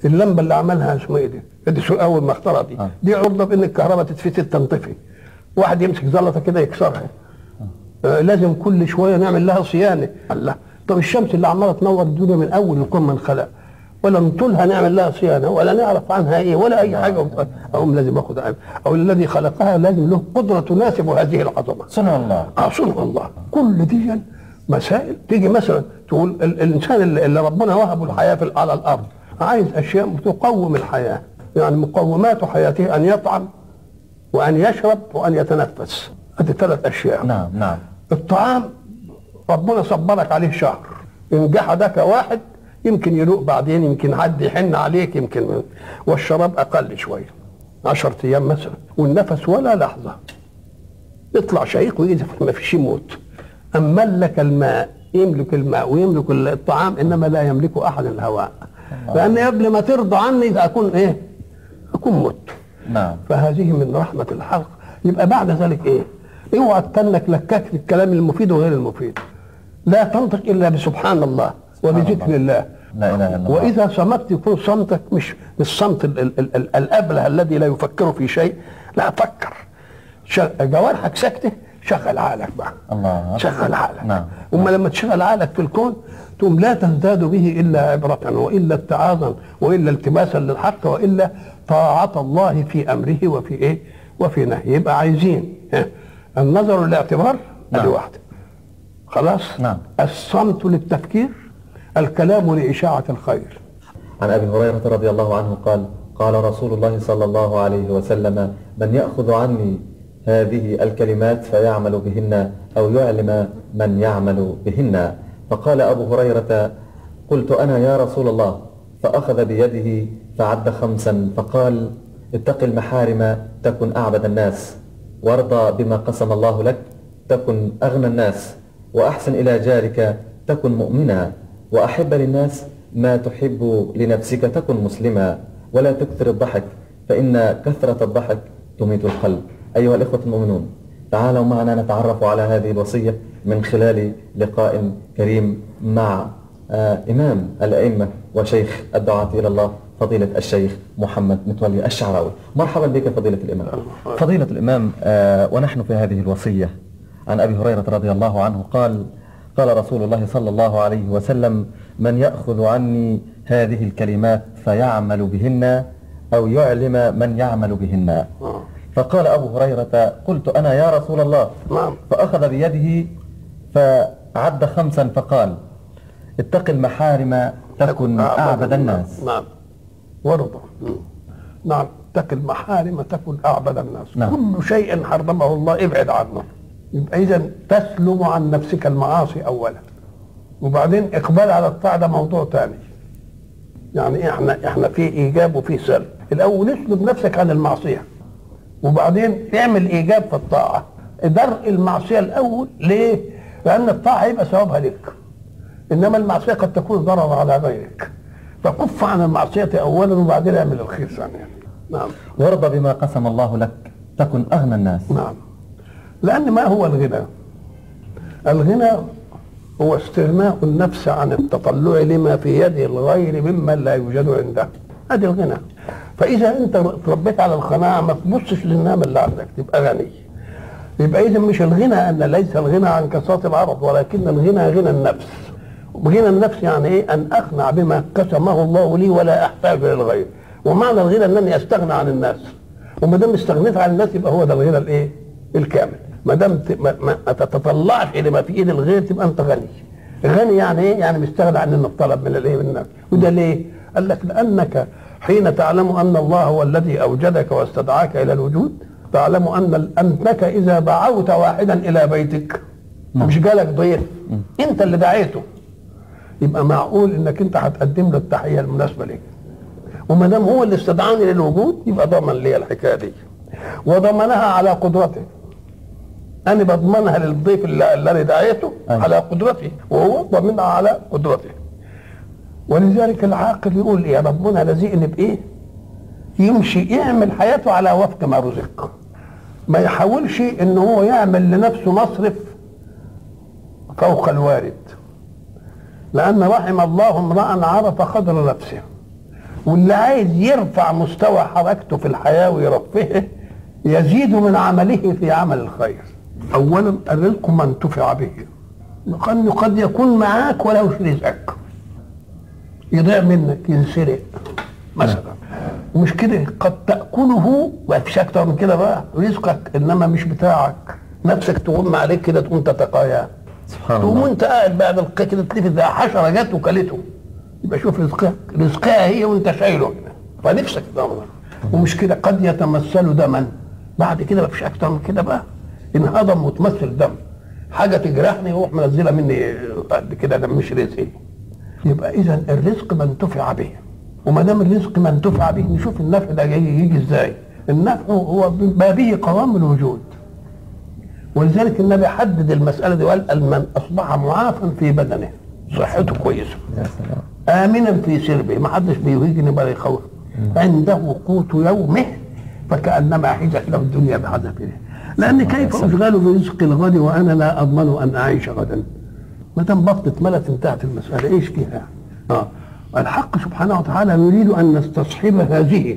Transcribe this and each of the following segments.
اللمبه اللي عملها اسمه ايه دي؟ اديسون اول ما اخترع دي آه. دي عرضه بان الكهرباء تتفتت تنطفي واحد يمسك زلطه كده يكسرها آه لازم كل شويه نعمل لها صيانه الله طب الشمس اللي عماله تنور الدنيا من اول الكون من خلق ولا نطولها نعمل لها صيانه ولا نعرف عنها ايه ولا اي حاجه اقوم لازم اخد عين. او الذي خلقها لازم له قدره تناسب هذه العظمه صنع الله اه صنع الله كل دي مسائل تيجي مثلا تقول ال- الانسان اللي اللي ربنا وهبه الحياه في على الارض عايز اشياء تقوم الحياه يعني مقومات حياته ان يطعم وان يشرب وان يتنفس هذه ثلاث اشياء نعم نعم الطعام ربنا صبرك عليه شهر ان جحدك واحد يمكن يروق بعدين يمكن حد يحن عليك يمكن والشراب اقل شويه عشرة ايام مثلا والنفس ولا لحظه يطلع شهيق ويجي ما فيش يموت اما ملك الماء يملك الماء ويملك الطعام انما لا يملك احد الهواء لان قبل ما ترضى عني اكون ايه اكون مت نعم فهذه من رحمة الحق يبقى بعد ذلك ايه اوعى تتنك لكك في الكلام المفيد وغير المفيد لا تنطق الا بسبحان الله وبذكر الله لا اله الا الله واذا صمت يكون صمتك مش مش صمت ال- ال- ال- ال- الابله الذي لا يفكر في شيء لا فكر شغ- جوارحك ساكته شغل عقلك بقى الله شغل عقلك نعم. اما لما تشغل عقلك في الكون تقوم لا تزداد به الا عبرة والا اتعاظا والا التماسا للحق والا طاعة الله في امره وفي ايه؟ وفي نهيه يبقى عايزين ها، النظر والاعتبار نعم. ادي واحده خلاص؟ نعم. الصمت للتفكير الكلام لإشاعة الخير عن ابي هريره رضي الله عنه قال قال رسول الله صلى الله عليه وسلم من ياخذ عني هذه الكلمات فيعمل بهن او يعلم من يعمل بهن فقال ابو هريره قلت انا يا رسول الله فاخذ بيده فعد خمسا فقال اتق المحارم تكن اعبد الناس وارضى بما قسم الله لك تكن اغنى الناس واحسن الى جارك تكن مؤمنا وأحب للناس ما تحب لنفسك تكن مسلما ولا تكثر الضحك فإن كثرة الضحك تميت القلب أيها الإخوة المؤمنون تعالوا معنا نتعرف على هذه الوصية من خلال لقاء كريم مع آه إمام الأئمة وشيخ الدعاة إلى الله فضيلة الشيخ محمد متولي الشعراوي مرحبا بك فضيلة الإمام فضيلة الإمام آه ونحن في هذه الوصية عن أبي هريرة رضي الله عنه قال قال رسول الله صلى الله عليه وسلم من يأخذ عني هذه الكلمات فيعمل بهن أو يعلم من يعمل بهن فقال أبو هريرة قلت أنا يا رسول الله نعم. فأخذ بيده فعد خمسا فقال اتق المحارم تكن أعبد الناس نعم وارضى نعم اتق المحارم تكن اعبد الناس نعم. كل شيء حرمه الله ابعد عنه يبقى اذا تسلم عن نفسك المعاصي اولا وبعدين اقبال على الطاعه ده موضوع ثاني يعني احنا احنا في ايجاب وفي سلب الاول اسلب نفسك عن المعصيه وبعدين اعمل ايجاب في الطاعه درء المعصيه الاول ليه؟ لان الطاعه هيبقى ثوابها لك انما المعصيه قد تكون ضرر على غيرك فكف عن المعصيه اولا وبعدين اعمل الخير ثانيا نعم وارضى بما قسم الله لك تكن أغنى الناس نعم لأن ما هو الغنى؟ الغنى هو استغناء النفس عن التطلع لما في يد الغير ممن لا يوجد عنده هذه الغنى فإذا أنت تربيت على القناعة ما تبصش للنعمة اللي عندك تبقى غني يبقى إذا مش الغنى أن ليس الغنى عن كسرة العرض ولكن الغنى غنى النفس غنى النفس يعني ايه ان اقنع بما قسمه الله لي ولا احتاج للغير ومعنى الغنى انني استغنى عن الناس وما دام استغنيت عن الناس يبقى هو ده الغنى الايه الكامل ما دام ت- ما, ما ما تتطلعش لما في ايد الغير تبقى انت غني غني يعني ايه يعني مستغنى عن ان الطلب من الايه من الناس وده ليه قال لك لانك حين تعلم ان الله هو الذي اوجدك واستدعاك الى الوجود تعلم ان انك اذا دعوت واحدا الى بيتك مش جالك ضيف انت اللي دعيته يبقى معقول انك انت هتقدم له التحيه المناسبه ليك وما دام هو اللي استدعاني للوجود يبقى ضمن لي الحكايه دي وضمنها على قدرته انا بضمنها للضيف اللي اللي انا دعيته أيوة. على قدرته وهو ضمنها على قدرته ولذلك العاقل يقول يا ربنا رزقني بايه يمشي يعمل حياته على وفق ما رزق ما يحاولش ان هو يعمل لنفسه مصرف فوق الوارد لأن رحم الله امرأ عرف قدر نفسه واللي عايز يرفع مستوى حركته في الحياه ويرفهه يزيد من عمله في عمل الخير اولا الرزق ما انتفع به لانه قد يكون معاك ولو رزقك يضيع منك ينسرق مثلا ومش كده قد تاكله ما فيش اكتر من كده بقى رزقك انما مش بتاعك نفسك تغم عليك كده تقوم تتقايا سبحان تقوم الله وانت قاعد بعد القيء كده تلف زي حشره جت وكلته يبقى شوف رزقك رزقها هي وانت شايله كده فنفسك تدمر ومش كده قد يتمثل دما بعد كده ما فيش اكتر من كده بقى انهضم وتمثل دم حاجه تجرحني وروح منزله مني قد كده ده مش رزقي يبقى اذا الرزق ما انتفع به وما دام الرزق ما انتفع به نشوف النفع ده جاي يجي ازاي النفع هو ما به قوام الوجود ولذلك النبي حدد المساله دي وقال من اصبح معافا في بدنه صحته كويسه يا سلام امنا في سربه ما حدش بيهيجني ولا يخوف عنده قوت يومه فكانما حجت له الدنيا بحذافيرها لان كيف اشغل برزق الغد وانا لا اضمن ان اعيش غدا ما دام بطنت ملت انتهت المساله ايش فيها؟ اه الحق سبحانه وتعالى يريد ان نستصحب هذه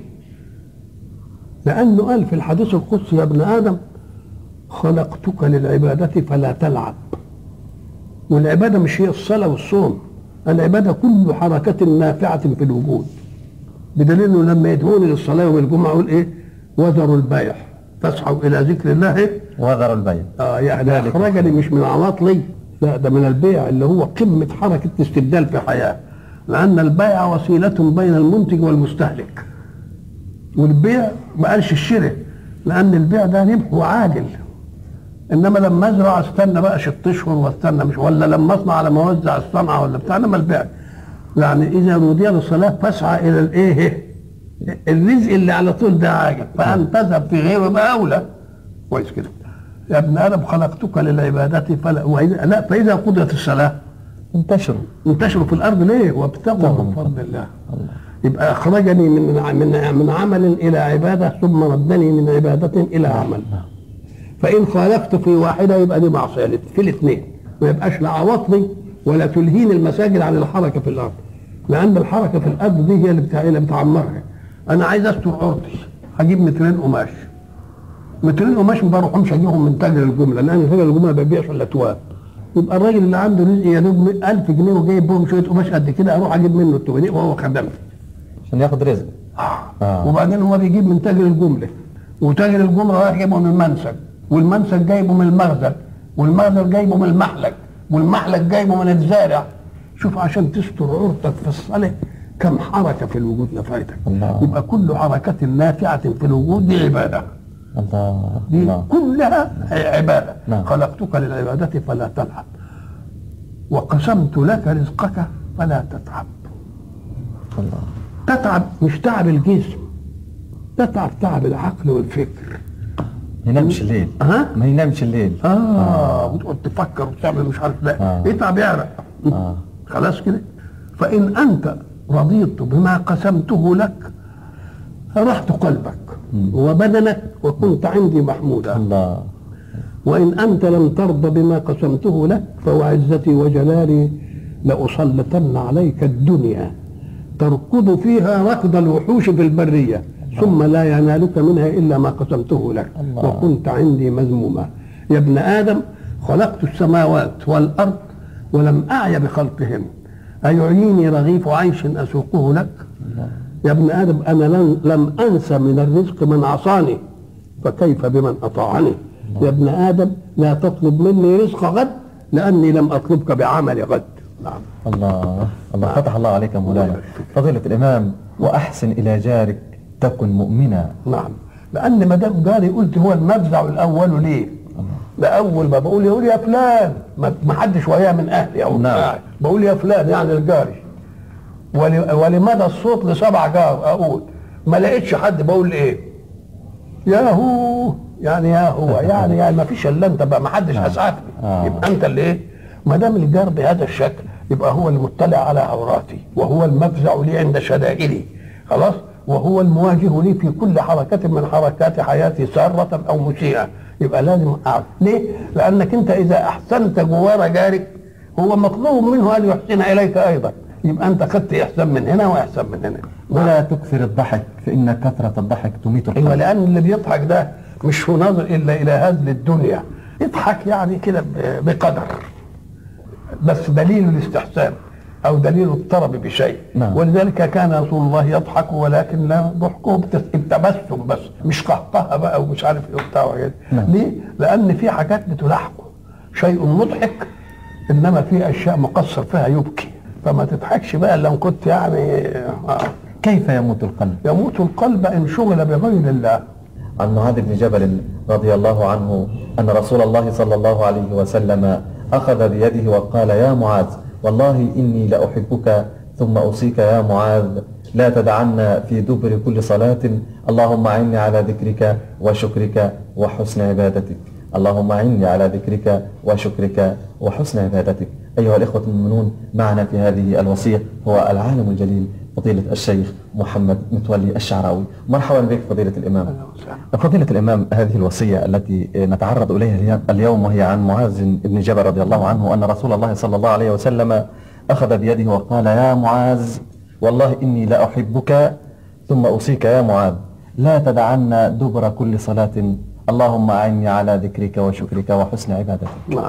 لانه قال في الحديث القدسي يا ابن ادم خلقتك للعباده فلا تلعب والعباده مش هي الصلاه والصوم العباده كل حركه نافعه في الوجود بدليل انه لما يدعوني للصلاه يوم الجمعه يقول ايه وذروا البيع فاسعوا الى ذكر الله إيه؟ وذر البيع اه يعني ذلك اخرجني مش من عواطلي لا ده من البيع اللي هو قمه حركه استبدال في الحياه لان البيع وسيله بين المنتج والمستهلك والبيع ما قالش الشراء لان البيع ده ربحه عاجل انما لما ازرع استنى بقى ست اشهر واستنى مش ولا لما اصنع لما اوزع الصنعه ولا بتاع انما البيع يعني اذا نودي للصلاه فاسعى الى الايه الرزق اللي على طول ده عاجل فان تذهب في غيره يبقى اولى كويس كده يا ابن ادم خلقتك للعباده فلا وإذا لا فاذا قضيت الصلاه انتشروا انتشروا في الارض ليه وابتغوا من فضل الله يبقى اخرجني من من من عمل الى عباده ثم ردني من عباده الى عمل فان خالفت في واحده يبقى دي معصيه في الاثنين ما يبقاش لا عواطلي ولا تلهين المساجد عن الحركه في الارض لان الحركه في الارض دي هي اللي بتاع اللي بتعمرها انا عايز استر عورتي هجيب مترين قماش مترين قماش ما بروحهمش اجيبهم من تاجر الجمله لان تاجر الجمله ما بيبيعش الا تواب يبقى الراجل اللي عنده رزق يا دوب 1000 جنيه وجايب بهم شويه قماش قد كده اروح اجيب منه التوانيق وهو خدمني عشان ياخد رزق آه. وبعدين هو بيجيب من تاجر الجمله وتاجر الجمله رايح جايبه من المنسج والمنسج جايبه من المخزن والمخزن جايبه من المحلك والمحلك جايبه من الزارع شوف عشان تستر عورتك في الصلاه كم حركه في الوجود نفعتك الله. يبقى كل حركه نافعه في الوجود دي عباده الله دي الله كلها عباده نعم. خلقتك للعباده فلا تلعب وقسمت لك رزقك فلا تتعب الله تتعب مش تعب الجسم تتعب تعب العقل والفكر ما ينامش الليل ها؟ ما ينامش الليل اه وتقعد تفكر وتعمل مش عارف لا آه. اتعب يعرق آه. خلاص كده فان انت رضيت بما قسمته لك فرحت قلبك وبدنك وكنت عندي محمودا الله وإن أنت لم ترضى بما قسمته لك فوعزتي وجلالي لأسلطن عليك الدنيا تركض فيها ركض الوحوش في البرية ثم لا ينالك منها إلا ما قسمته لك الله. وكنت عندي مذموما يا ابن آدم خلقت السماوات والأرض ولم أعي بخلقهن أيعيني رغيف عيش أسوقه لك يا ابن آدم أنا لن لم أنس من الرزق من عصاني فكيف بمن أطاعني يا ابن آدم لا تطلب مني رزق غد لأني لم أطلبك بعمل غد نعم الله الله فتح الله عليك يا مولانا فضيلة الإمام وأحسن إلى جارك تكن مؤمنا نعم لأن ما دام جاري قلت هو المفزع الأول ليه؟ ده أول ما بقول يقول يا فلان ما ما حدش وياه من أهلي أو نعم. بتاعي بقول يا فلان يعني الجاري ول- ولمدى الصوت لسبع جار أقول ما لقيتش حد بقول إيه؟ يا هو يعني يا هو يعني يعني ما فيش الا انت بقى ما حدش اسعفني آه. يبقى انت اللي ايه ما دام الجار بهذا الشكل يبقى هو المطلع على عوراتي وهو المفزع لي عند شدائدي خلاص وهو المواجه لي في كل حركة من حركات حياتي سارة أو مسيئة يبقى لازم أعرف ليه؟ لأنك أنت إذا أحسنت جوار جارك هو مطلوب منه أن يحسن إليك أيضا يبقى انت خدت احسان من هنا واحسان من هنا ولا تكثر الضحك فإن كثرة الضحك تميت ايوه القلب لان اللي بيضحك ده مش هو ناظر الا الى هزل الدنيا يضحك يعني كده ب- بقدر بس دليل الاستحسان او دليل الطرب بشيء نعم. ولذلك كان رسول الله يضحك ولكن لا ضحكه بتس- بتبسم بس مش قهقهه بقى ومش عارف ايه وبتاع وكده نعم. ليه؟ لان في حاجات بتلحقه شيء مضحك انما في اشياء مقصر فيها يبكي فما تضحكش بقى لو كنت يعني آه. كيف يموت القلب يموت القلب ان شغل بغير الله عن معاذ بن جبل رضي الله عنه أن رسول الله صلى الله عليه وسلم أخذ بيده وقال يا معاذ والله إني لأحبك ثم أوصيك يا معاذ لا تدعن في دبر كل صلاة اللهم أعني على ذكرك وشكرك وحسن عبادتك اللهم أعني على ذكرك وشكرك وحسن عبادتك أيها الإخوة المؤمنون معنا في هذه الوصية هو العالم الجليل فضيلة الشيخ محمد متولي الشعراوي مرحبا بك فضيلة الإمام فضيلة الإمام هذه الوصية التي نتعرض إليها اليوم وهي عن معاذ بن جبل رضي الله عنه أن رسول الله صلى الله عليه وسلم أخذ بيده وقال يا معاذ والله إني لأحبك ثم أوصيك يا معاذ لا تدعن دبر كل صلاة اللهم أعني على ذكرك وشكرك وحسن عبادتك نعم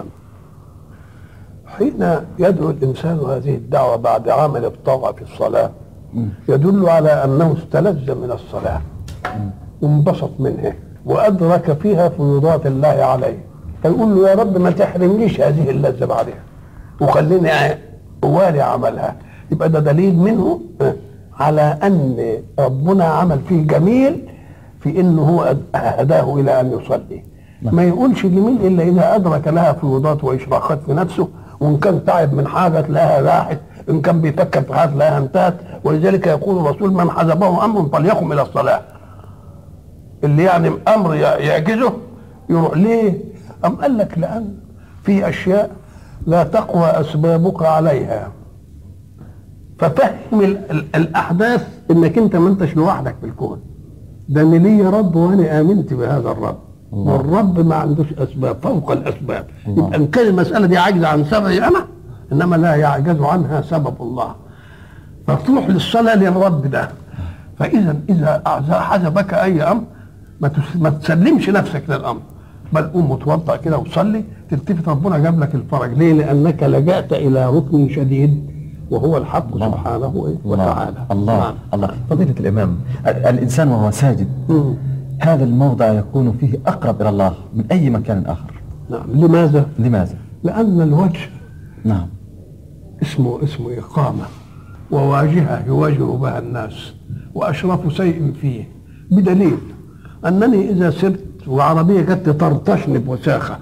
حين يدعو الإنسان هذه الدعوة بعد عمل الطاعة في الصلاة يدل على أنه استلذ من الصلاة وانبسط منها وأدرك فيها فيوضات الله عليه فيقول له يا رب ما تحرمنيش هذه اللذة بعدها وخليني أوالي عملها يبقى ده دليل منه على أن ربنا عمل فيه جميل في أنه هو هداه إلى أن يصلي ما يقولش جميل إلا إذا أدرك لها فيوضات وإشراقات في نفسه وإن كان تعب من حاجة تلاقيها راحت إن كان بيفكر في حاجة تلاقيها انتهت ولذلك يقول الرسول من حزبه أمر فليقم إلى الصلاة اللي يعني أمر يعجزه يروح ليه؟ أم قال لك لأن في أشياء لا تقوى أسبابك عليها ففهم ال- ال- الأحداث إنك أنت ما أنتش لوحدك في الكون ده أنا ليا رب وأنا آمنت بهذا الرب الله. والرب ما عندوش أسباب فوق الأسباب يبقى إن كان المسألة دي عاجزة عن سببي أنا إنما لا يعجز عنها سبب الله فتروح للصلاة للرب ده فإذا إذا أعزى- حجبك أي أمر ما تس- ما تسلمش نفسك للأمر بل قوم متوضأ كده وصلي تلتفت ربنا جاب لك الفرج ليه؟ لأنك لجأت إلى ركن شديد وهو الحق الله. سبحانه إيه؟ وتعالى الله نعم. الله فضيلة الإمام ال- الإنسان وهو ساجد مم. هذا الموضع يكون فيه أقرب إلى الله من أي مكان آخر نعم لماذا؟ لماذا؟ لأن الوجه نعم اسمه اسمه إقامة وواجهة يواجه بها الناس وأشرف شيء فيه بدليل أنني إذا سرت وعربية جت تطرطشني بوساخة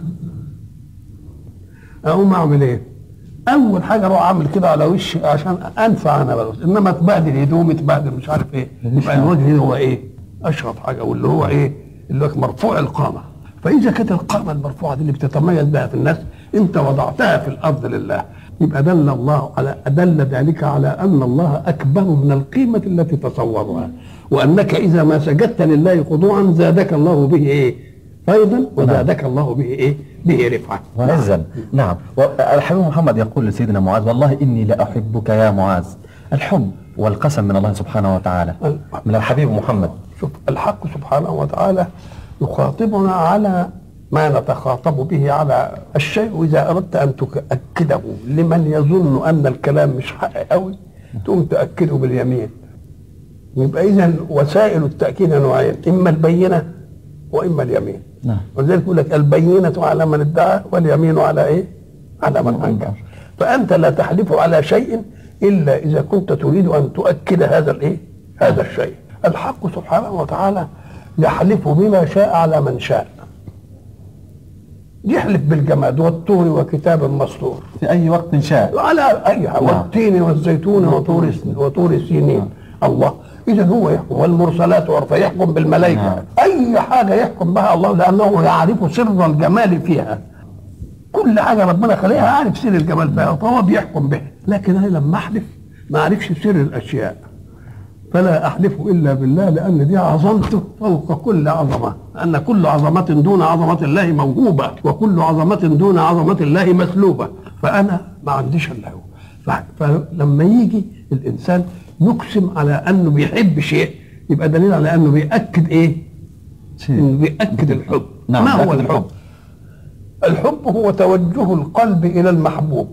أقوم أعمل إيه؟ أول حاجة أروح أعمل كده على وشي عشان أنفع أنا بس إنما تبهدل هدومي تبهدل مش عارف إيه يبقى الوجه هو إيه؟ أشرف حاجة واللي هو إيه؟ اللي هو مرفوع القامة فإذا كانت القامة المرفوعة دي اللي بتتميز بها في الناس أنت وضعتها في الأرض لله يبقى دل الله على دل ذلك على أن الله أكبر من القيمة التي تصورها وأنك إذا ما سجدت لله خضوعا زادك الله به إيه؟ فيضا وزادك الله به إيه؟ به رفعة وعزا نعم والحبيب محمد يقول لسيدنا معاذ والله إني لأحبك يا معاذ الحب والقسم من الله سبحانه وتعالى من الحبيب محمد شوف الحق سبحانه وتعالى يخاطبنا على ما نتخاطب به على الشيء إذا أردت أن تؤكده لمن يظن أن الكلام مش حق قوي تقوم تأكده باليمين يبقى إذا وسائل التأكيد نوعين إما البينة وإما اليمين نعم. ولذلك يقول لك البينة على من ادعى واليمين على إيه؟ على من أنكر فأنت لا تحلف على شيء إلا إذا كنت تريد أن تؤكد هذا الإيه؟ هذا الشيء الحق سبحانه وتعالى يحلف بما شاء على من شاء يحلف بالجماد والطور وكتاب مسطور في أي وقت شاء على اي والتين والزيتون وطور وطور سينين الله اذا هو يحكم والمرسلات عرفا يحكم بالملائكه نعم. اي حاجه يحكم بها الله لانه يعرف سر الجمال فيها كل حاجه ربنا خلقها عارف سر الجمال فيها فهو بيحكم بها لكن انا لما احلف ما اعرفش سر الاشياء فلا احلف الا بالله لان دي عظمته فوق كل عظمه ان كل عظمه دون عظمه الله موهوبه وكل عظمه دون عظمه الله مسلوبه فانا ما عنديش الا هو ف- فلما يجي الانسان يقسم على انه بيحب شيء يبقى دليل على انه بيأكد ايه؟ شيء. انه بيأكد الحب نعم، ما هو بيأكد الحب؟ الحب. الحب هو توجه القلب الى المحبوب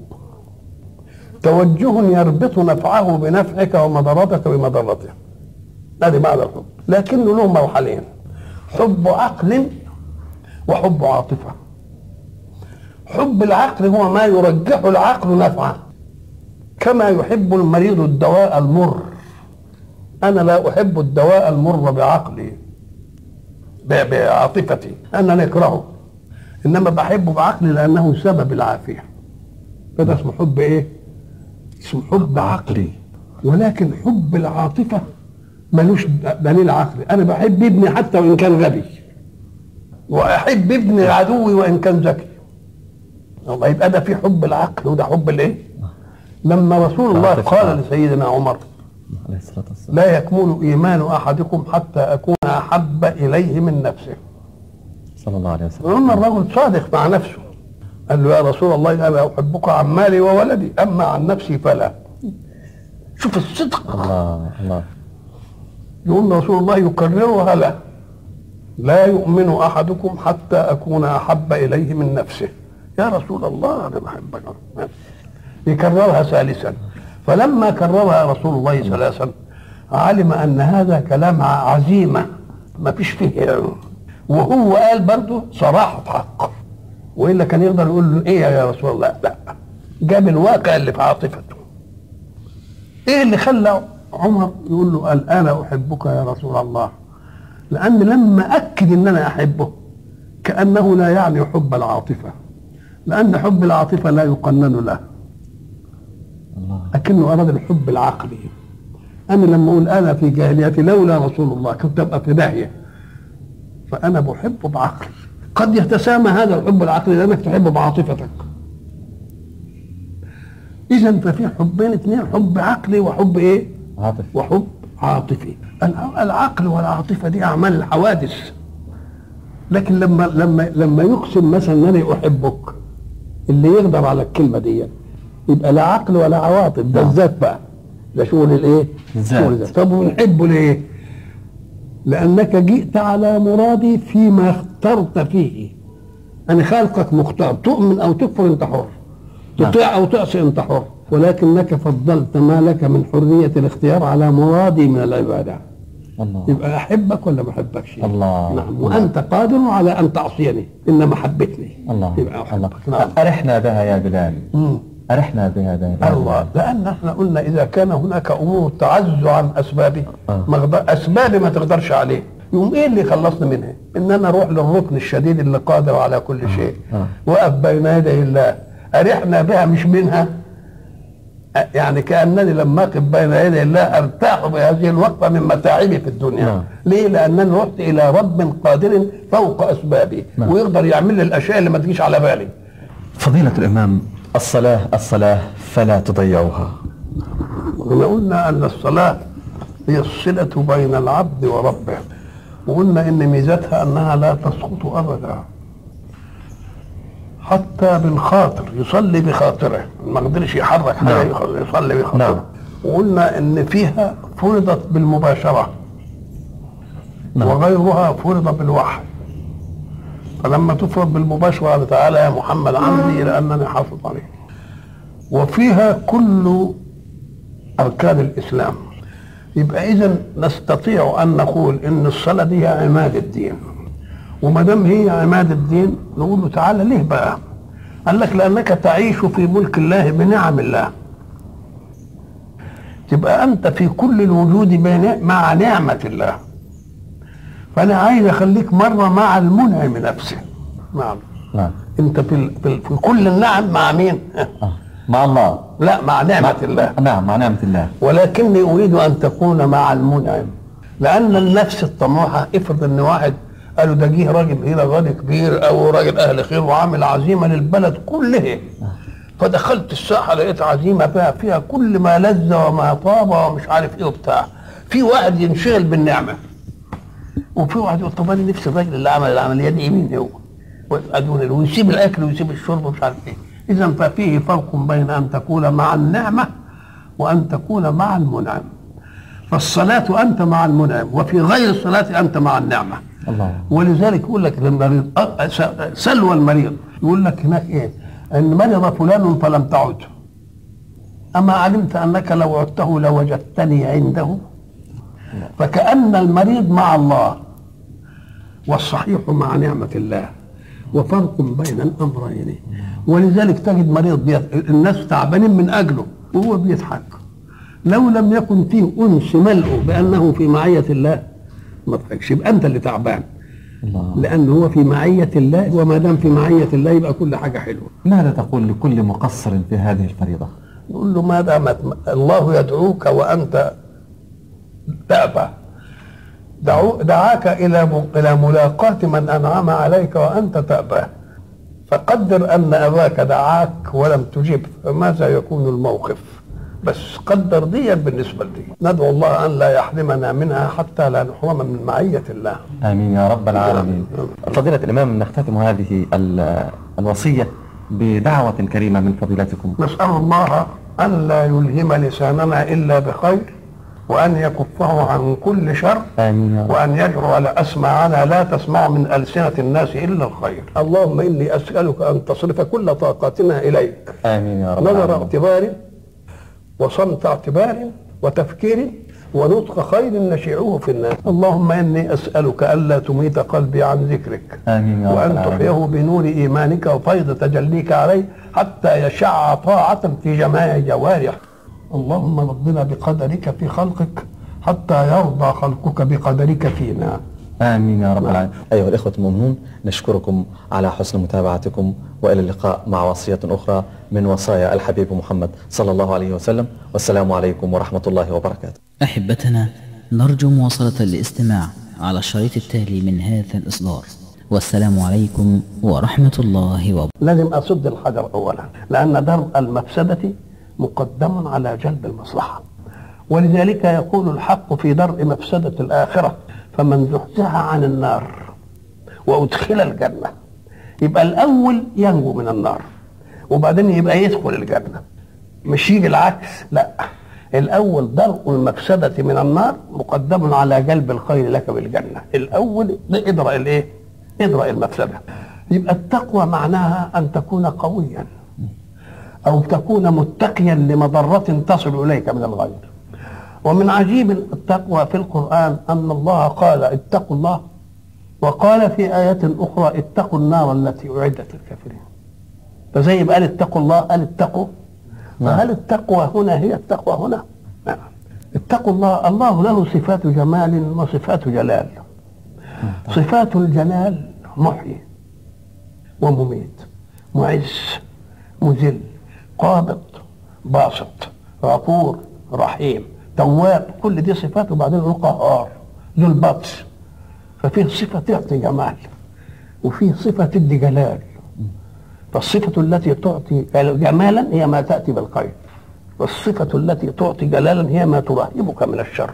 توجه يربط نفعه بنفعك ومضرتك بمضرته هذه معنى الحب لكنه له مرحلين حب عقل وحب عاطفه حب العقل هو ما يرجح العقل نفعه كما يحب المريض الدواء المر انا لا احب الدواء المر بعقلي ب- بعاطفتي انا نكرهه انما بحبه بعقلي لانه سبب العافيه فده اسمه حب ايه اسمه حب عقلي ولكن حب العاطفه ملوش دليل عقلي انا بحب ابني حتى وان كان غبي واحب ابن عدوي وان كان ذكي الله يبقى ده في حب العقل وده حب الايه لما رسول الله العاطفة. قال لسيدنا عمر عليه الصلاة والسلام لا يكمل ايمان احدكم حتى اكون احب اليه من نفسه صلى الله عليه وسلم قلنا الرجل صادق مع نفسه قال له يا رسول الله انا احبك عن مالي وولدي اما عن نفسي فلا شوف الصدق الله الله يقول رسول الله يكررها له لا يؤمن احدكم حتى اكون احب اليه من نفسه يا رسول الله انا بحبك يكررها ثالثا فلما كررها رسول الله ثلاثا علم ان هذا كلام عزيمه ما فيش فيه وهو قال برضه صراحه حق والا كان يقدر يقول له ايه يا رسول الله لا جاب الواقع اللي في عاطفته ايه اللي خلى عمر يقول له الان احبك يا رسول الله لان لما اكد ان انا احبه كانه لا يعني حب العاطفه لان حب العاطفه لا يقنن له الله لكنه اراد الحب العقلي انا لما اقول انا في جاهليتي لولا رسول الله كنت ابقى في داهيه فانا بحبه بعقلي قد يتسامى هذا الحب العقلي لانك تحبه بعاطفتك اذا ففي حبين اثنين حب عقلي وحب ايه عاطف وحب عاطفي الع- العقل والعاطفه دي اعمال الحوادث لكن لما لما لما يقسم مثلا انني احبك اللي يقدر على الكلمه دي يبقى لا عقل ولا عواطف ده نعم. الذات بقى ده شغل الايه؟ الذات. شغل الذات طب ونحبه ليه؟ لانك جئت على مرادي فيما اخترت فيه انا خالقك مختار تؤمن او تكفر انت حر تطيع او تعصي انت حر ولكنك فضلت ما لك من حريه الاختيار على مرادي من العباده الله يبقى احبك ولا ما احبكش الله. نعم وانت قادر على ان تعصيني انما حبتني الله يبقى الله احبك نعم أرحنا بها يا بلال مم. أرحنا بها يا الله بلال لان احنا قلنا اذا كان هناك امور تعز عن اسبابه آه. مغد- اسبابي ما تقدرش عليه يقوم ايه اللي يخلصني منها ان انا اروح للركن الشديد اللي قادر على كل شيء آه. وقف بين يدي الله ارحنا بها مش منها أ- يعني كانني لما اقف بين يدي الله ارتاح بهذه الوقفه من متاعبي في الدنيا نعم. ليه لانني رحت الى رب قادر فوق اسبابي نعم. ويقدر يعمل لي الاشياء اللي ما تجيش على بالي فضيلة الإمام الصلاة الصلاة فلا تضيعوها احنا قلنا ان الصلاه هي الصله بين العبد وربه وقلنا ان ميزتها انها لا تسقط ابدا حتى بالخاطر يصلي بخاطره ما قدرش يحرك حاجه نعم. يصلي بخاطره نعم. وقلنا ان فيها فرضت بالمباشره نعم. وغيرها فرض بالوحي فلما تفرض بالمباشرة قال تعالى يا محمد عمدي إلى أنني حافظ عليه وفيها كل أركان الإسلام يبقى إذا نستطيع أن نقول إن الصلاة دي هي عماد الدين وما دام هي عماد الدين نقول له تعالى ليه بقى؟ قال لك لأنك تعيش في ملك الله بنعم الله تبقى أنت في كل الوجود بين- مع نعمة الله فانا عايز اخليك مره مع المنعم نفسه نعم نعم انت في, ال... في, ال... في كل النعم مع مين آه. مع الله لا مع نعمه الله نعم مع نعمة الله ولكني اريد ان تكون مع المنعم لان النفس الطموحه افرض ان واحد قالوا ده جه راجل هنا غني كبير او راجل اهل خير وعامل عزيمه للبلد كلها فدخلت الساحه لقيت عزيمه فيها فيها كل ما لذ وما طاب ومش عارف ايه وبتاع في واحد ينشغل بالنعمه وفي واحد يقول طب انا نفسي الراجل اللي عمل العمليه دي مين هو؟ ويبقى دون ويسيب الاكل ويسيب الشرب ومش عارف ايه إذا ففيه فرق بين أن تكون مع النعمة وأن تكون مع المنعم فالصلاة أنت مع المنعم وفي غير الصلاة أنت مع النعمة الله ولذلك يقول لك للمريض أ- س- سلوى المريض يقول لك هناك ايه ان مرض فلان فلم تعد اما علمت انك لو عدته لوجدتني عنده فكأن المريض مع الله والصحيح مع نعمة الله وفرق بين الأمرين ولذلك تجد مريض بيت... الناس تعبانين من أجله وهو بيضحك لو لم يكن فيه أنس ملء بأنه في معية الله ما تضحكش يبقى أنت اللي تعبان الله لأن هو في معية الله وما دام في معية الله يبقى كل حاجة حلوة ماذا تقول لكل مقصر في هذه الفريضة نقول له ما دامت الله يدعوك وأنت تأبى دعو دعاك إلى م- إلى ملاقاة من أنعم عليك وأنت تأبى فقدر أن أباك دعاك ولم تجب فماذا يكون الموقف بس قدر دي بالنسبة لدي ندعو الله أن لا يحرمنا منها حتى لا نحرم من معية الله آمين يا رب العالمين فضيلة الإمام نختتم هذه ال- الوصية بدعوة كريمة من فضيلتكم نسأل الله أن لا يلهم لساننا إلا بخير وأن يكفه عن كل شر آمين يا رب وأن يجعل أسماعنا لا تسمع من ألسنة الناس إلا الخير اللهم إني أسألك أن تصرف كل طاقاتنا إليك آمين يا رب نظر العالمين اعتبار وصمت اعتبار وتفكير ونطق خير نشيعه في الناس اللهم إني أسألك ألا تميت قلبي عن ذكرك آمين يا رب وأن العالمين تحييه بنور إيمانك وفيض تجليك عليه حتى يشع طاعة في جميع جوارح اللهم ربنا بقدرك في خلقك حتى يرضى خلقك بقدرك فينا آمين يا رب العالمين أيها الإخوة المؤمنون نشكركم على حسن متابعتكم وإلى اللقاء مع وصية أخرى من وصايا الحبيب محمد صلى الله عليه وسلم والسلام عليكم ورحمة الله وبركاته أحبتنا نرجو مواصلة الاستماع على الشريط التالي من هذا الإصدار والسلام عليكم ورحمة الله وبركاته لازم أصد الحجر أولا لأن درء المفسدة مقدم على جلب المصلحة ولذلك يقول الحق في درء مفسدة الآخرة فمن زحزح عن النار وأدخل الجنة يبقى الأول ينجو من النار وبعدين يبقى يدخل الجنة مش يجي العكس لا الأول درء المفسدة من النار مقدم على جلب الخير لك بالجنة الأول ادرأ الإيه؟ ادرأ المفسدة يبقى التقوى معناها أن تكون قويا أو تكون متقيا لمضرة تصل إليك من الغير ومن عجيب التقوى في القرآن أن الله قال اتقوا الله وقال في آيات أخرى اتقوا النار التي أعدت للكافرين فزي ما قال اتقوا الله قال اتقوا فهل التقوى هنا هي التقوى هنا؟ نعم اتقوا الله الله له صفات جمال وصفات جلال صفات الجلال محيي ومميت معز مذل قابض باسط غفور رحيم تواب كل دي صفات وبعدين يقول قهار ذو البطش ففيه صفة تعطي جمال وفيه صفة تدي جلال فالصفة التي تعطي جمالا هي ما تأتي بالخير والصفة التي تعطي جلالا هي ما ترهبك من الشر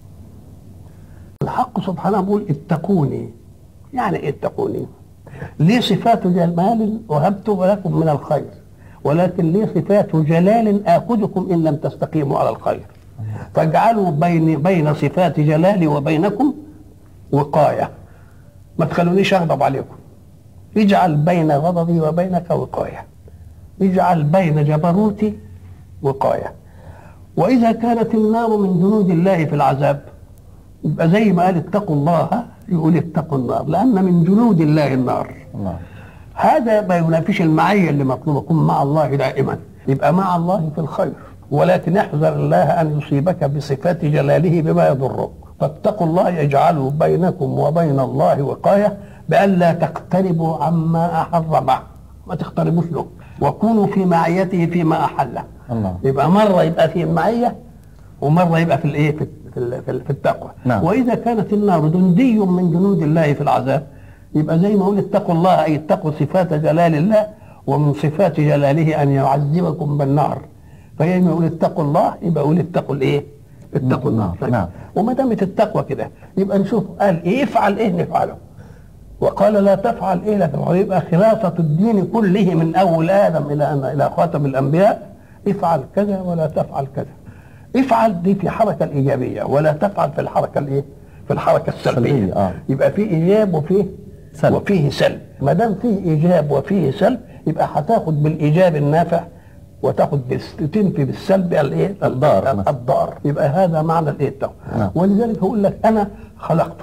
الحق سبحانه يقول اتقوني يعني ايه اتقوني لي صفات جمال وهبت لكم من الخير ولكن لي صفات جلال آخذكم إن لم تستقيموا على الخير فاجعلوا بين بين صفات جلالي وبينكم وقاية ما تخلونيش أغضب عليكم اجعل بين غضبي وبينك وقاية اجعل بين جبروتي وقاية وإذا كانت النار من جنود الله في العذاب يبقى زي ما قال اتقوا الله يقول اتقوا النار لأن من جنود الله النار الله هذا ما ينافيش المعية اللي مطلوبة كن مع الله دائما يبقى مع الله في الخير ولكن احذر الله أن يصيبك بصفات جلاله بما يضرك فاتقوا الله يجعل بينكم وبين الله وقاية بألا تقتربوا عما أحرمه ما تقتربوش له وكونوا في معيته فيما أحله الله يبقى مرة يبقى في المعية ومرة يبقى في الإيه في في- في في التقوى نعم. وإذا كانت النار جندي من جنود الله في العذاب يبقى زي ما قول اتقوا الله أي اتقوا صفات جلال الله ومن صفات جلاله أن يعذبكم بالنار فهي ما يقول اتقوا الله يبقى يقول اتقوا الإيه؟ اتقوا النار نعم. وما دامت التقوى كده يبقى نشوف قال إيه افعل إيه نفعله وقال لا تفعل ايه لا تفعل يبقى خلاصة الدين كله من اول ادم الى أن الى خاتم الانبياء افعل كذا ولا تفعل كذا افعل دي في حركة الايجابية ولا تفعل في الحركة الايه في الحركة السلبية سلبية، آه. يبقى في ايجاب وفيه سلب. وفيه سلب ما دام فيه ايجاب وفيه سلب يبقى هتاخد بالايجاب النافع وتاخد بس- تنفي بالسلب الايه الضار مثلا. الضار يبقى هذا معنى الايه التوحيد نعم. ولذلك هقول لك انا خلقتك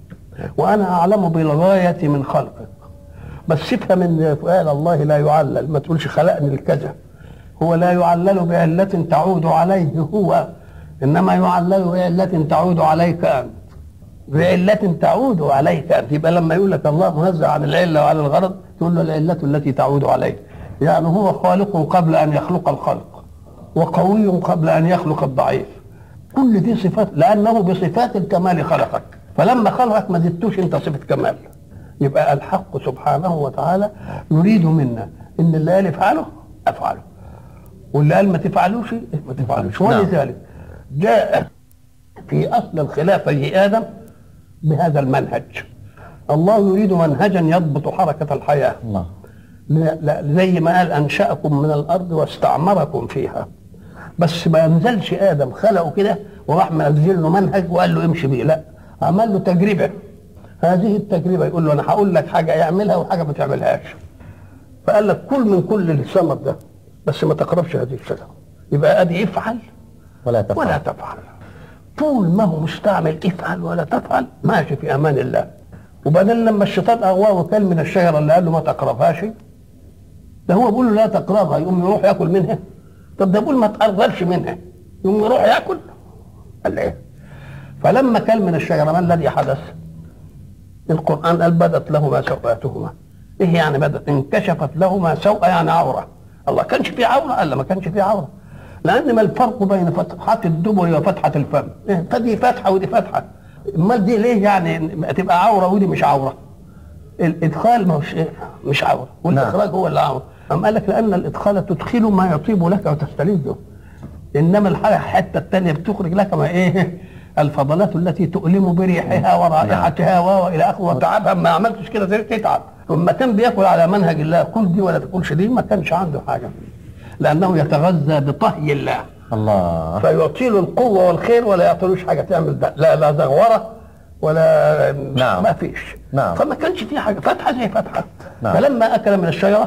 وانا اعلم بالغايه من خلقك بس افهم ان سؤال الله لا يعلل ما تقولش خلقني الكذا هو لا يعلل بعلة تعود عليه هو انما يعلل بعلة تعود عليك انت بعلة تعود عليك انت يبقى لما يقول لك الله منزه عن العلة وعن الغرض تقول له العلة التي تعود عليك يعني هو خالق قبل ان يخلق الخلق وقوي قبل ان يخلق الضعيف كل دي صفات لانه بصفات الكمال خلقك فلما خلقك ما زدتوش انت صفه كمال يبقى الحق سبحانه وتعالى يريد منا ان اللي قال افعله افعله واللي قال ما تفعلوش ما تفعلوش نعم. ولذلك جاء في اصل الخلافه ادم بهذا المنهج الله يريد منهجا يضبط حركه الحياه الله لا لا زي ما قال انشاكم من الارض واستعمركم فيها بس ما ينزلش ادم خلقه كده وراح منزل له منهج وقال له امشي بيه لا عمل له تجربه هذه التجربه يقول له انا هقول لك حاجه يعملها وحاجه ما تعملهاش فقال لك كل من كل الثمر ده بس ما تقربش هذه الشجره يبقى ادي افعل ولا تفعل ولا تفعل طول ما هو مستعمل افعل ولا تفعل ماشي في امان الله وبعدين لما الشيطان اغواه وكل من الشجره اللي قال له ما تقربهاش ده هو بيقول له لا تقربها يقوم يروح ياكل منها طب ده بيقول ما تقربش منها يقوم يروح ياكل قال ايه فلما كل من الشجره ما الذي حدث القران قال بدت لهما سوءاتهما ايه يعني بدت انكشفت لهما سوء يعني عوره الله كانش في عوره قال لا ما كانش في عوره لان ما الفرق بين فتحات الدبر وفتحه الفم إيه، فدي فتحه ودي فتحه امال دي ليه يعني تبقى عوره ودي مش عوره الادخال ما هوش إيه؟ مش عوره والاخراج هو اللي عوره أم قال لك لان الادخال تدخل ما يطيب لك وتستلذه انما الحاجه الحته الثانيه بتخرج لك ما ايه الفضلات التي تؤلم بريحها ورائحتها والى اخره وتعبها ما عملتش كده تتعب لما كان بياكل على منهج الله كل دي ولا تاكلش دي ما كانش عنده حاجه لانه يتغذى بطهي الله الله فيعطي له القوه والخير ولا يعطيلوش حاجه تعمل ده لا لا زغوره ولا نعم. ما فيش نعم. فما كانش في حاجه فتحه زي فتحه نعم. فلما اكل من الشجره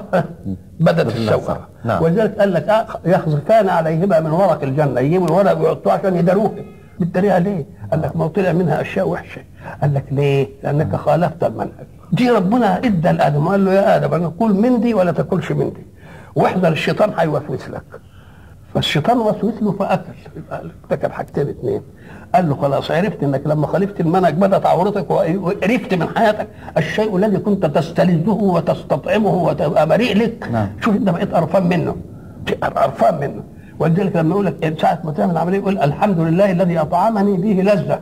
بدت السوءه نعم. ولذلك قال لك آه، يخزفان عليهما من ورق الجنه يجيبوا الورق ويحطوه عشان يداروه بالطريقه ليه؟ قال لك ما هو طلع منها اشياء وحشه قال لك ليه؟ لانك خالفت المنهج دي ربنا ادى لادم قال له يا ادم انا كل من دي ولا تاكلش من دي واحذر الشيطان هيوسوس لك فالشيطان وسوس له فاكل يبقى ارتكب حاجتين اثنين قال له خلاص عرفت انك لما خالفت المنهج بدات عورتك وقرفت من حياتك الشيء الذي كنت تستلذه وتستطعمه وتبقى بريء لك نعم. شوف انت بقيت قرفان منه قرفان منه ولذلك لما يقول لك ساعه ما تعمل عمليه يقول الحمد لله الذي اطعمني به لذه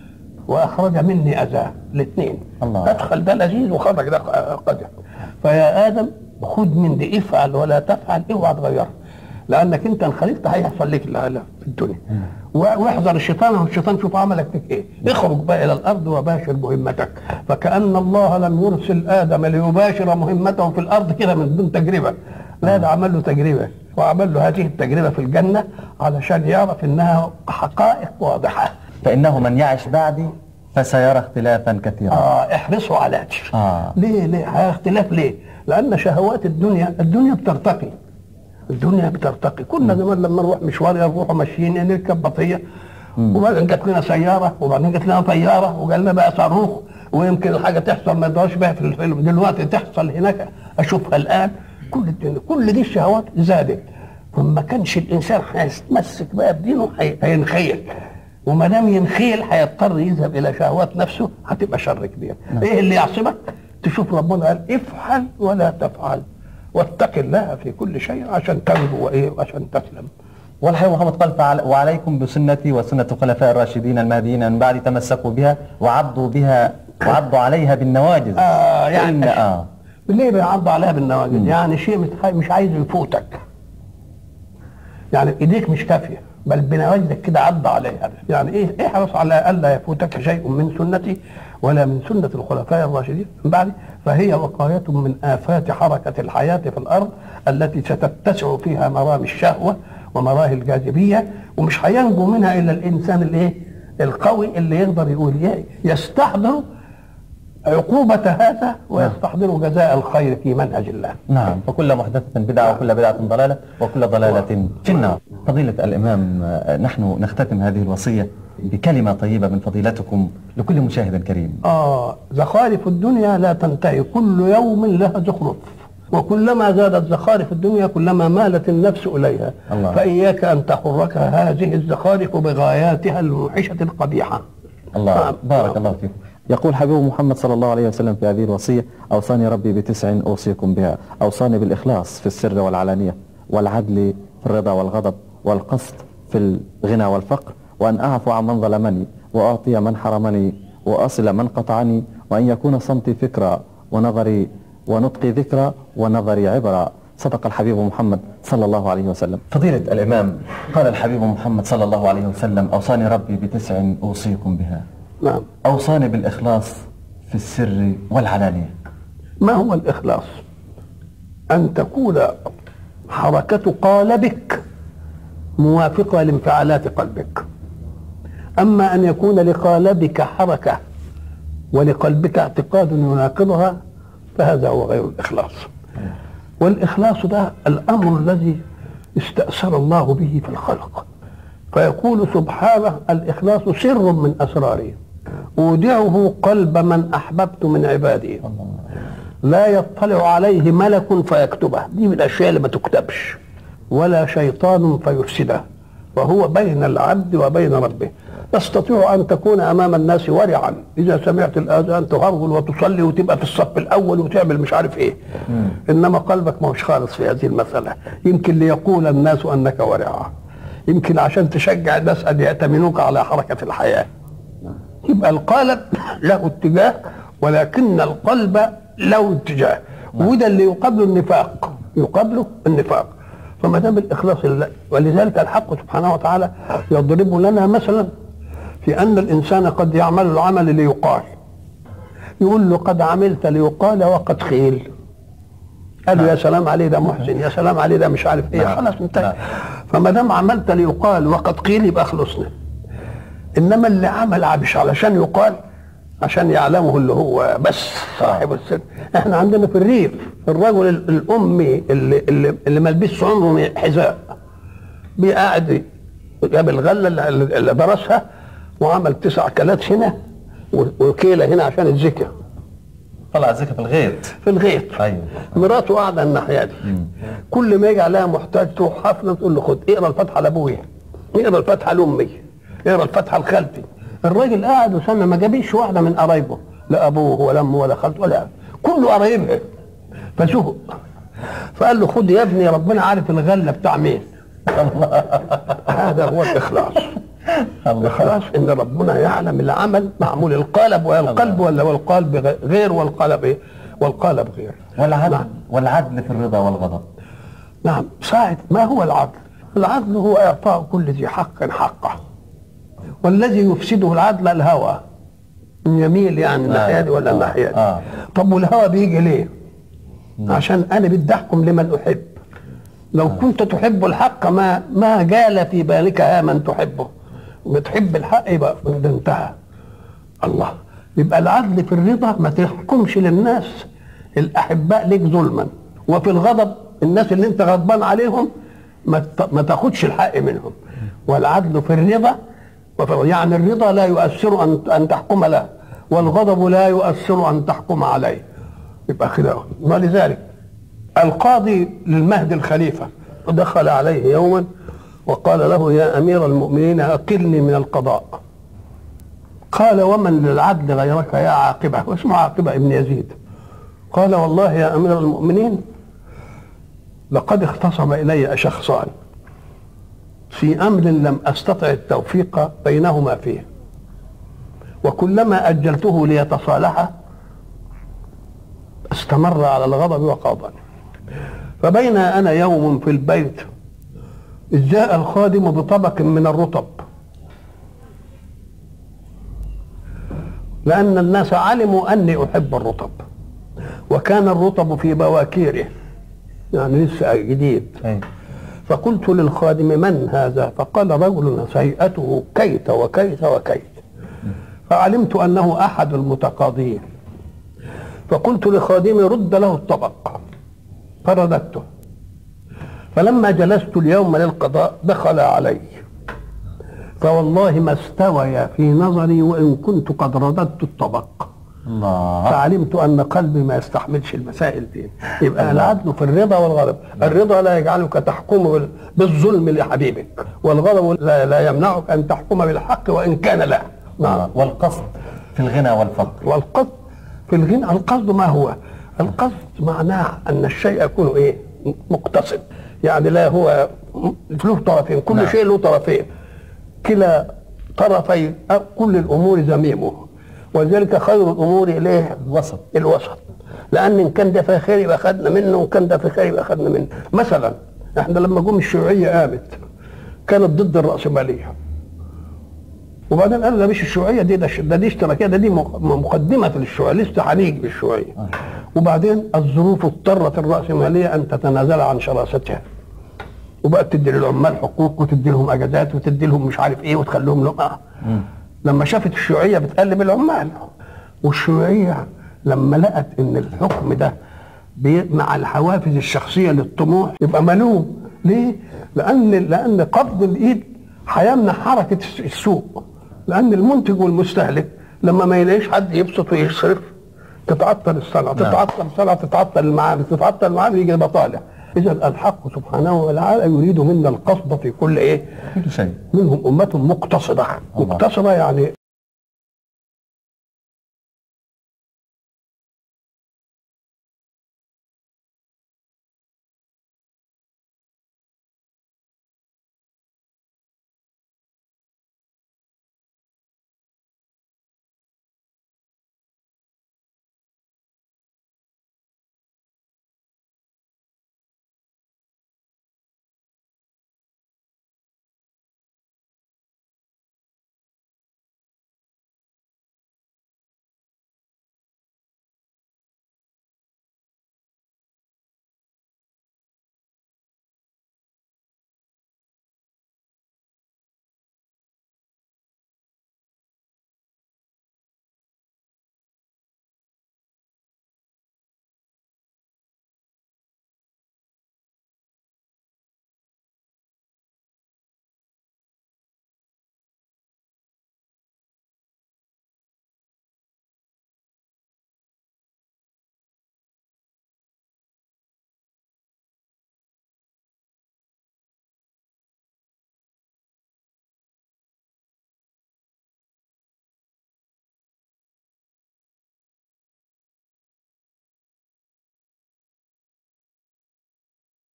واخرج مني اذاه الاثنين الله. ادخل ده لذيذ وخرج ده قدر فيا ادم خد من دي افعل ولا تفعل اوعى تغيرها لانك انت انخلقت هيحصل لك لا لا في الدنيا و- واحذر الشيطان والشيطان شوف عملك فيك ايه اخرج بقى الى الارض وباشر مهمتك فكان الله لم يرسل ادم ليباشر مهمته في الارض كده من دون تجربه لا ده عمل له تجربه وعمل له هذه التجربه في الجنه علشان يعرف انها حقائق واضحه فإنه من يعش بعدي فسيرى اختلافا كثيرا اه احرصوا على دي آه. ليه ليه ها اختلاف ليه لان شهوات الدنيا الدنيا بترتقي الدنيا بترتقي كنا زمان لما نروح مشوار نروح ماشيين نركب بطيه وبعدين جات لنا سياره وبعدين جات لنا طياره وجالنا بقى صاروخ ويمكن الحاجه تحصل ما يدوش بها في الفيلم دلوقتي تحصل هناك اشوفها الان كل الدنيا كل دي الشهوات زادت فما كانش الانسان هيتمسك بقى بدينه هي- هينخيل وما دام ينخيل هيضطر يذهب الى شهوات نفسه هتبقى شر كبير ايه اللي يعصمك تشوف ربنا قال افعل ولا تفعل واتق الله في كل شيء عشان تنجو وايه وعشان تسلم والحبيب محمد قال فعل وعليكم بسنتي وسنة الخلفاء الراشدين المهديين من بعد تمسكوا بها وعضوا بها وعضوا عليها بالنواجذ آه يعني فإن آه ليه بيعض عليها بالنواجذ؟ يعني شيء متخ- مش عايز يفوتك يعني ايديك مش كافيه بل بنواجذك كده عض عليها يعني ايه احرص على الا يفوتك شيء من سنتي ولا من سنة الخلفاء الراشدين من بعد فهي وقاية من آفات حركة الحياة في الأرض التي ستتسع فيها مرام الشهوة ومراهي الجاذبية ومش هينجو منها إلا الإنسان الإيه القوي اللي يقدر يقول إيه يستحضر عقوبة هذا ويستحضر جزاء الخير في منهج الله نعم وكل محدثة بدعة وكل بدعة ضلالة وكل ضلالة في النار فضيلة الإمام آه، نحن نختتم هذه الوصية بكلمة طيبة من فضيلتكم لكل مشاهد كريم آه زخارف الدنيا لا تنتهي كل يوم لها زخرف وكلما زادت زخارف الدنيا كلما مالت النفس إليها الله. فإياك أن تحرك هذه الزخارف بغاياتها الموحشة القبيحة الله نعم. بارك الله فيكم يقول حبيب محمد صلى الله عليه وسلم في هذه الوصية أوصاني ربي بتسع أوصيكم بها أوصاني بالإخلاص في السر والعلانية والعدل في الرضا والغضب والقسط في الغنى والفقر وأن أعفو عن من ظلمني وأعطي من حرمني وأصل من قطعني وأن يكون صمتي فكرة ونظري ونطقي ذكرى ونظري عبرة صدق الحبيب محمد صلى الله عليه وسلم فضيلة الإمام قال الحبيب محمد صلى الله عليه وسلم أوصاني ربي بتسع أوصيكم بها نعم أوصاني بالإخلاص في السر والعلانية ما هو الإخلاص أن تكون حركة قالبك موافقة لانفعالات قلبك أما أن يكون لقالبك حركة ولقلبك اعتقاد يناقضها فهذا هو غير الإخلاص والإخلاص ده الأمر الذي استأثر الله به في الخلق فيقول سبحانه الإخلاص سر من أسراري أودعه قلب من أحببت من عبادي لا يطلع عليه ملك فيكتبه دي من الأشياء اللي ما تكتبش ولا شيطان فيفسده وهو بين العبد وبين ربه تستطيع أن تكون أمام الناس ورعا إذا سمعت الآذان تهرول وتصلي وتبقى في الصف الأول وتعمل مش عارف إيه إنما قلبك ما هوش خالص في هذه المسألة يمكن ليقول الناس أنك ورع يمكن عشان تشجع الناس أن يأتمنوك على حركة الحياة يبقى القالب له اتجاه ولكن القلب له اتجاه وده اللي يقابله النفاق يقابله النفاق فما دام الاخلاص لله ولذلك الحق سبحانه وتعالى يضرب لنا مثلا في ان الانسان قد يعمل العمل ليقال يقول له قد عملت ليقال وقد خيل قال له يا سلام عليه ده محسن يا سلام عليه ده مش عارف ايه نعم. خلاص انتهى نعم. فما دام عملت ليقال وقد قيل يبقى خلصنا انما اللي عمل مش علشان يقال عشان يعلمه اللي هو بس صاحب السر احنا عندنا في الريف الرجل ال- الامي اللي اللي, اللي ما لبسش عمره حذاء بيقعد جاب الغله اللي- اللي درسها وعمل تسع كلات هنا و- وكيله هنا عشان الزكاه طلع الزكاة في الغيط في الغيط أيوة مراته قاعده الناحيه دي كل ما يجي عليها محتاج تروح حفله تقول له خد اقرا الفاتحه لابويا اقرا الفاتحه لامي اقرا الفاتحه لخالتي الراجل قاعد وسمع ما جابيش واحده من قرايبه لا ابوه ولا امه ولا خالته ولا كله قرايبها فزهق فقال له خد يا ابني ربنا عارف الغله بتاع مين هذا هو الاخلاص الاخلاص ان ربنا يعلم العمل معمول القالب وهي القلب ولا هو القلب غ- غير والقلب ايه والقالب غير والعدل نعم. والعدل في الرضا والغضب نعم ساعة ما هو العدل العدل هو إعطاء كل ذي حق حقه والذي يفسده العدل الهوى يميل يعني الناحية دي ولا آه. الناحية دي آه. طب والهوى بيجي ليه عشان أنا بدي أحكم لمن أحب لو كنت تحب الحق ما ما جال في بالك ها من تحبه بتحب الحق يبقى ده انتهى الله يبقى العدل في الرضا ما تحكمش للناس الاحباء ليك ظلما وفي الغضب الناس اللي انت غضبان عليهم ما ت- ما تاخدش الحق منهم والعدل في الرضا وفي- يعني الرضا لا يؤثر ان ان تحكم له والغضب لا يؤثر ان تحكم عليه يبقى كده ولذلك القاضي للمهدي الخليفه دخل عليه يوما وقال له يا امير المؤمنين اقلني من القضاء قال ومن للعدل غيرك يا عاقبة واسمه عاقبة ابن يزيد قال والله يا أمير المؤمنين لقد اختصم إلي شخصان في أمر لم أستطع التوفيق بينهما فيه وكلما أجلته ليتصالحا استمر على الغضب وقاضاني فبين أنا يوم في البيت إذ جاء الخادم بطبق من الرطب لأن الناس علموا أني أحب الرطب وكان الرطب في بواكيره يعني لسه جديد أي. فقلت للخادم من هذا فقال رجل هيئته كيت وكيت وكيت فعلمت أنه أحد المتقاضين فقلت لخادمي رد له الطبق فرددته فلما جلست اليوم للقضاء دخل علي فوالله ما استوي في نظري وإن كنت قد رددت الطبق الله فعلمت ان قلبي ما يستحملش المسائل دي يبقى العدل في الرضا والغضب الرضا لا يجعلك تحكم بال- بالظلم لحبيبك والغضب لا, لا يمنعك ان تحكم بالحق وان كان لا نعم الله. والقصد في الغنى والفقر والقصد في الغنى القصد ما هو القصد معناه ان الشيء يكون ايه مقتصد يعني لا هو له طرفين كل نعم. شيء له طرفين كلا طرفي كل الامور ذميمه ولذلك خير الامور اليه الوسط الوسط لان ان كان ده في خير يبقى خدنا منه وان كان ده في خير يبقى خدنا منه مثلا احنا لما جم الشيوعيه قامت كانت ضد الراسماليه وبعدين قالوا ده مش الشيوعيه دي ده, ش- ده دي اشتراكيه ده دي مق- مقدمه للشيوعيه لسه هنيجي بالشيوعيه وبعدين الظروف اضطرت الراسماليه ان تتنازل عن شراستها وبقت تدي للعمال حقوق وتدي لهم اجازات وتدي لهم مش عارف ايه وتخليهم لهم آه. لما شافت الشيوعيه بتقلب العمال والشيوعيه لما لقت ان الحكم ده بي- مع الحوافز الشخصيه للطموح يبقى ملوم ليه؟ لان لان قبض الايد هيمنع حركه الس- السوق لان المنتج والمستهلك لما ما يلاقيش حد يبسط ويصرف تتعطل الصنعه تتعطل الصنعه تتعطل المعامل تتعطل المعامل يجي بطاله اذا الحق سبحانه وتعالى يريد منا القصد في كل ايه؟ كل شيء منهم أمة مقتصدة الله. مقتصدة يعني